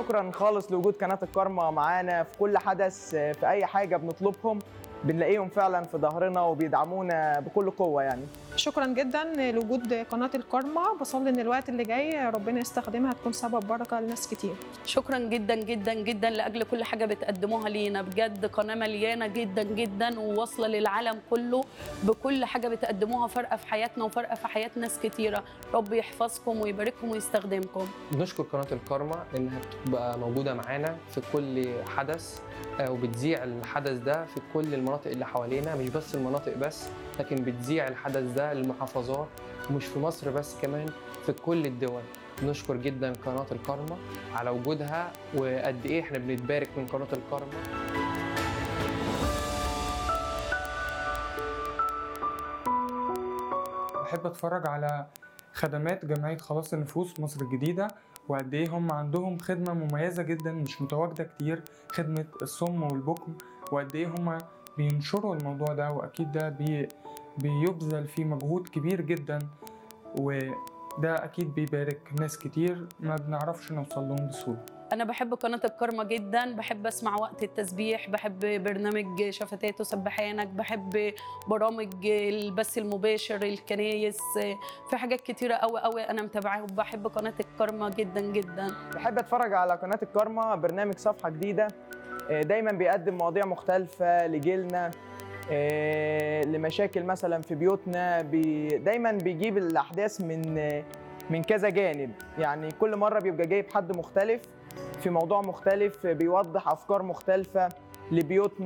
شكرا خالص لوجود قناه الكارما معانا في كل حدث في اي حاجه بنطلبهم بنلاقيهم فعلا في ظهرنا وبيدعمونا بكل قوه يعني شكرا جدا لوجود قناه الكارما بصلي ان الوقت اللي جاي ربنا يستخدمها تكون سبب بركه لناس كتير شكرا جدا جدا جدا لاجل كل حاجه بتقدموها لينا بجد قناه مليانه جدا جدا وواصله للعالم كله بكل حاجه بتقدموها فارقه في حياتنا وفارقه في حياه ناس كتيره رب يحفظكم ويبارككم ويستخدمكم بنشكر قناة الكارما إنها بتبقى موجودة معانا في كل حدث آه، وبتذيع الحدث ده في كل المناطق اللي حوالينا مش بس المناطق بس لكن بتذيع الحدث ده للمحافظات ومش في مصر بس كمان في كل الدول بنشكر جدا قناة الكارما على وجودها وقد إيه إحنا بنتبارك من قناة الكارما بحب اتفرج على خدمات جمعية خلاص النفوس مصر الجديدة وقد ايه هم عندهم خدمة مميزة جدا مش متواجدة كتير خدمة الصم والبكم وقد ايه هم بينشروا الموضوع ده واكيد ده بي بيبذل فيه مجهود كبير جدا وده اكيد بيبارك ناس كتير ما بنعرفش نوصل لهم بسهولة انا بحب قناه الكرمة جدا بحب اسمع وقت التسبيح بحب برنامج شفتات وسبحانك بحب برامج البث المباشر الكنايس في حاجات كتيره قوي قوي انا متابعاها وبحب قناه الكرمة جدا جدا بحب اتفرج على قناه الكارما برنامج صفحه جديده آه، دايما بيقدم مواضيع مختلفه لجيلنا آه، لمشاكل مثلا في بيوتنا بي دايما بيجيب الاحداث من آه، من كذا جانب يعني كل مره بيبقى جايب حد مختلف في موضوع مختلف بيوضح افكار مختلفه لبيوتنا